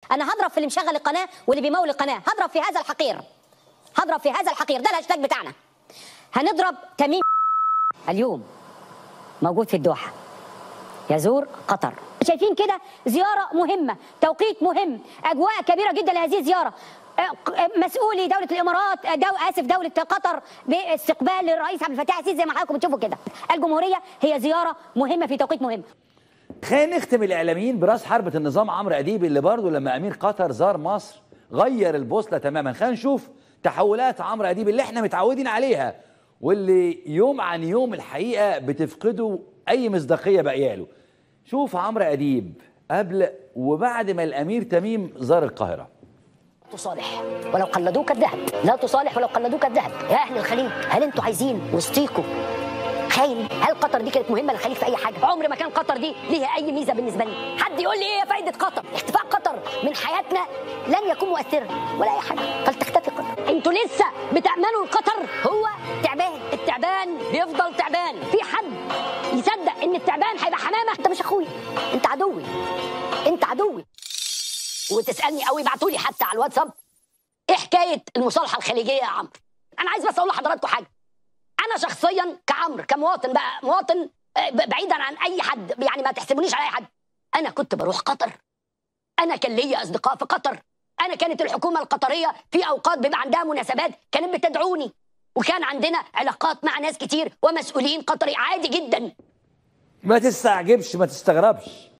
انا هضرب في اللي مشغل القناه واللي بيمول القناه هضرب في هذا الحقير هضرب في هذا الحقير ده الهاشتاج بتاعنا هنضرب تميم اليوم موجود في الدوحه يزور قطر شايفين كده زياره مهمه توقيت مهم اجواء كبيره جدا لهذه الزياره مسؤولي دوله الامارات دو اسف دوله قطر باستقبال للرئيس عبد الفتاح السيسي زي ما حضراتكم بتشوفوا كده الجمهوريه هي زياره مهمه في توقيت مهم خلينا نختم الاعلاميين براس حربة النظام عمرو اديب اللي برضه لما امير قطر زار مصر غير البوصله تماما خلينا نشوف تحولات عمرو اديب اللي احنا متعودين عليها واللي يوم عن يوم الحقيقه بتفقده اي مصداقيه بقياله شوف عمرو اديب قبل وبعد ما الامير تميم زار القاهره تصالح ولو قلدوك الذهب لا تصالح ولو قلدوك الذهب يا اهل الخليج هل انتوا عايزين وسطيكم خاين هل قطر دي كانت مهمه للخليج في اي حاجه عمر ما كان قطر دي ليها اي ميزه بالنسبه لي حد يقول لي ايه فايده قطر اختفاء قطر من حياتنا لن يكون مؤثرا ولا اي حاجه فلتختفي قطر انتوا لسه بتامنوا القطر هو تعبان التعبان بيفضل تعبان في حد يصدق ان التعبان هيبقى حمامه انت مش اخويا انت عدوي انت عدوي وتسالني قوي ابعتوا لي حتى على الواتساب ايه حكايه المصالحه الخليجيه يا عمرو انا عايز بس اقول لحضراتكم حاجه انا شخصيا كعمرو كمواطن بقى مواطن بعيدا عن اي حد يعني ما تحسبونيش على اي حد انا كنت بروح قطر انا كان ليا اصدقاء في قطر انا كانت الحكومه القطريه في اوقات بيبقى عندها مناسبات كانت بتدعوني وكان عندنا علاقات مع ناس كتير ومسؤولين قطري عادي جدا ما تستعجبش ما تستغربش